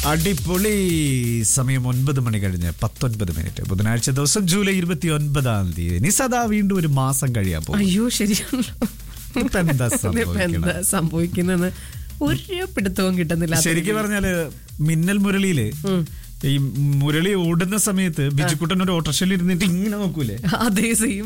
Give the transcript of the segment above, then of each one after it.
അടിപൊളി സമയം ഒൻപത് മണി കഴിഞ്ഞ് പത്തൊൻപത് മിനിറ്റ് ബുധനാഴ്ച ദിവസം ജൂലൈ ഇരുപത്തി ഒൻപതാം തീയതി നിസദാ വീണ്ടും ഒരു മാസം കഴിയാൻ പോകും അയ്യോ ശരിയാണല്ലോ ഇപ്പൊ എന്താ ഇതിപ്പോ സംഭവിക്കണേ? എന്താ സംഭവിക്കുന്നെന്ന് ഒരു പിടുത്തവും കിട്ടുന്നില്ല ശരിക്കും പറഞ്ഞാല് മിന്നൽ മുരളിയില് ഈ മുരളി ഓടുന്ന സമയത്ത് ബിജുക്കുട്ടൻ ഒരു ഓട്ടോറിക്ഷയിൽ ഇരുന്നിട്ട് ഇങ്ങനെ നോക്കൂലേ അതേ സെയിം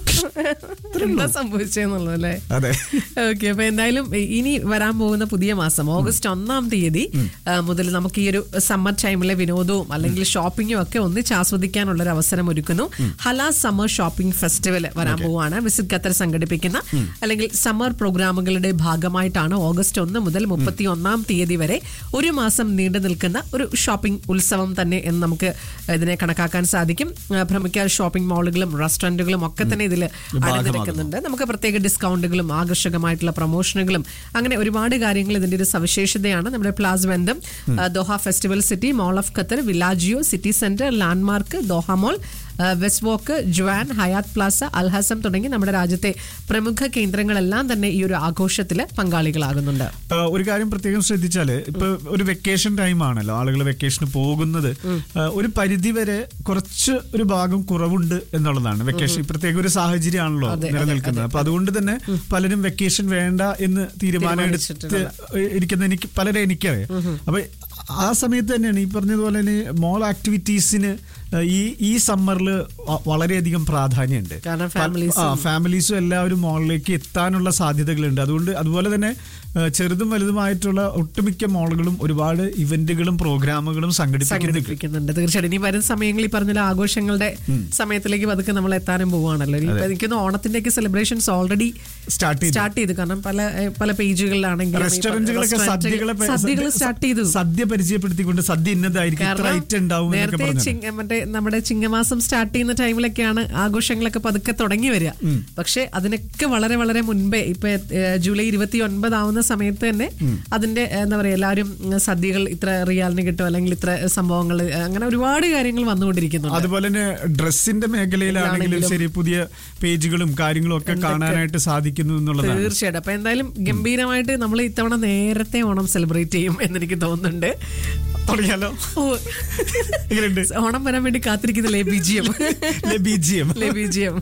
എന്താ സംഭവിച്ചെന്നുള്ളത് അല്ലേ അതെ ഓക്കെ അപ്പൊ എന്തായാലും ഇനി വരാൻ പോകുന്ന പുതിയ മാസം ഓഗസ്റ്റ് ഒന്നാം തീയതി ആ, മുതൽ നമുക്ക് ഈ ഒരു സമ്മർ ടൈമിലെ വിനോദവും അല്ലെങ്കിൽ ഷോപ്പിംഗും ഒക്കെ ഒന്നിച്ച് ആസ്വദിക്കാനുള്ള ഒരു അവസരം ഒരുക്കുന്നു ഹല സമ്മർ ഷോപ്പിംഗ് ഫെസ്റ്റിവൽ വരാൻ പോവുകയാണ് വിസിറ്റ് ഖത്തർ സംഘടിപ്പിക്കുന്ന അല്ലെങ്കിൽ സമ്മർ പ്രോഗ്രാമുകളുടെ ഭാഗമായിട്ടാണ് ഓഗസ്റ്റ് ഒന്ന് മുതൽ മുപ്പത്തി ഒന്നാം തീയതി വരെ ഒരു മാസം നീണ്ടു നിൽക്കുന്ന ഒരു ഷോപ്പിംഗ് ഉത്സവം തന്നെ എന്ന് നമുക്ക് ഇതിനെ കണക്കാക്കാൻ സാധിക്കും ആ, പ്രമുഖ ഷോപ്പിംഗ് മാളുകളും റെസ്റ്റോറന്റുകളും ഒക്കെ തന്നെ ഇതിൽ അണിനിരക്കുന്നുണ്ട് നമുക്ക് പ്രത്യേക ഡിസ്കൗണ്ടുകളും ആകർഷകമായിട്ടുള്ള പ്രൊമോഷനുകളും അങ്ങനെ ഒരുപാട് കാര്യങ്ങൾ ഇതിന്റെ ഒരു സവിശേഷതയാണ് നമ്മുടെ പ്ലാസ് ബന്ധം ആ, Doha Festival City Mall of Qatar Villaggio City Centre Landmark Doha Mall ആ, വെസ്റ്റ് വോക്ക് ജുവാൻ ഹയാത്ത് പ്ലാസ അൽഹസം തുടങ്ങി നമ്മുടെ രാജ്യത്തെ പ്രമുഖ കേന്ദ്രങ്ങളെല്ലാം തന്നെ ഈ ഒരു ആഘോഷത്തിൽ പങ്കാളികളാകുന്നുണ്ട് ആ, ഒരു കാര്യം പ്രത്യേകം ശ്രദ്ധിച്ചാല് ഇപ്പൊ ഒരു വെക്കേഷൻ ടൈം ആണല്ലോ ആളുകൾ വെക്കേഷന് പോകുന്നത് ആ, ഒരു പരിധി വരെ കുറച്ച് ഒരു ഭാഗം കുറവുണ്ട് എന്നുള്ളതാണ് വെക്കേഷൻ പ്രത്യേക ഒരു സാഹചര്യമാണല്ലോ അതെ, അതെ, നിലനിൽക്കുന്നത് അപ്പൊ അതുകൊണ്ട് തന്നെ പലരും വെക്കേഷൻ വേണ്ട എന്ന് തീരുമാനം എടുത്ത് തീരുമാനിച്ചിട്ടുള്ള. ഇരിക്കുന്ന എനിക്ക് പലരെ എനിക്കറിയാം അപ്പൊ ആ സമയത്ത് തന്നെയാണ് ഈ പറഞ്ഞതുപോലെ തന്നെ മോൾ ആക്ടിവിറ്റീസിന് ഈ ഈ സമ്മറിൽ വളരെയധികം പ്രാധാന്യമുണ്ട് കാരണം പല- families ആ, ഫാമിലീസും എല്ലാവരും മോളിലേക്ക് എത്താനുള്ള സാധ്യതകളുണ്ട് അതുകൊണ്ട് അതുപോലെ തന്നെ ആ, ചെറുതും വലുതുമായിട്ടുള്ള ഒട്ടുമിക്ക മോളുകളും ഒരുപാട് ഇവന്റുകളും പ്രോഗ്രാമുകളും സംഘടിപ്പിക്കുന്നുണ്ട് സംഘടിപ്പിക്കുന്നുണ്ട് തീർച്ചയായിട്ടും ഇനി വരുന്ന സമയങ്ങളിൽ ഈ പറഞ്ഞ ആഘോഷങ്ങളുടെ സമയത്തിലേക്ക് പതുക്കെ നമ്മൾ എത്താനും പോവാണല്ലോ ഇനി ഇപ്പൊ എനിക്കൊന്ന് ഓണത്തിന്റെ ഒക്കെ സെലിബ്രേഷൻസ് ഓൾറെഡി സ്റ്റാർട്ട് ചെയ്തു സ്റ്റാർട്ട് ചെയ്തു കാരണം പല ഏഹ്, പല പേജുകളിലാണെങ്കിലും ഈ റെസ്റ്റോറന്റുകളൊക്കെ restaurant- സദ്യകളെ പ- സദ്യകൾ സ്റ്റാർട്ട് ചെയ്തു സദ്യ പരിചയപ്പെടുത്തിക്കൊണ്ട് സദ്യ ഇന്നതായിരിക്കും ഇത്ര കാരണം ഐറ്റം ഉണ്ടാവും എന്നൊക്കെ നേരത്തെ പറഞ്ഞു ചിങ്ങ- മറ്റേ നമ്മുടെ ചിങ്ങമാസം സ്റ്റാർട്ട് ചെയ്യുന്ന ടൈമിലൊക്കെയാണ് ആഘോഷങ്ങളൊക്കെ പതുക്കെ തുടങ്ങി വരിക പക്ഷെ അതിനൊക്കെ വളരെ വളരെ മുൻപേ ഇപ്പൊ ഏഹ്, ജൂലൈ ഇരുപത്തി ഒൻപതാവുന്ന സമയത്ത് തന്നെ അതിന്റെ ഏഹ്, എന്താ പറയാ എല്ലാവരും ഉം, സദ്യകൾ ഇത്ര റിയാലിന് കിട്ടും അല്ലെങ്കിൽ ഇത്ര സംഭവങ്ങൾ അങ്ങനെ ഒരുപാട് കാര്യങ്ങൾ വന്നുകൊണ്ടിരിക്കുന്നുണ്ട് അതുപോലെ തന്നെ ഡ്രസ്സിന്റെ മേഖലയിലാണെങ്കിലും ശരി പുതിയ പേജുകളും കാര്യങ്ങളും ഒക്കെ കാണാനായിട്ട് സാധിക്കുന്നു എന്നുള്ളതാണ് തീർച്ചയായിട്ടും അപ്പൊ എന്തായാലും ഗംഭീരമായിട്ട് നമ്മൾ ഇത്തവണ നേരത്തെ ഓണം സെലിബ്രേറ്റ് ചെയ്യും എന്നെനിക്ക് തോന്നുന്നുണ്ട് തുടങ്ങിയാലോ ഓ എങ്ങനെയുണ്ട് ഓണം വരാൻ വേണ്ടി കാത്തിരിക്കുന്നില്ലേ ബിജിയം ബിജിഎം ബിജിയം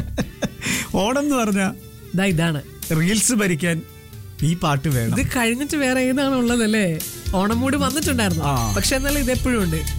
ഓണം എന്ന് പറഞ്ഞ ഇതാ ഇതാണ് റീൽസ് ഭരിക്കാൻ ഈ പാട്ട് വേണം ഇത് കഴിഞ്ഞിട്ട് വേറെ ഏതാണ് ഉള്ളതല്ലേ ഓണം മൂട് വന്നിട്ടുണ്ടായിരുന്നു ആ. പക്ഷെ എന്നാലും ഇത് എപ്പോഴും ഉണ്ട്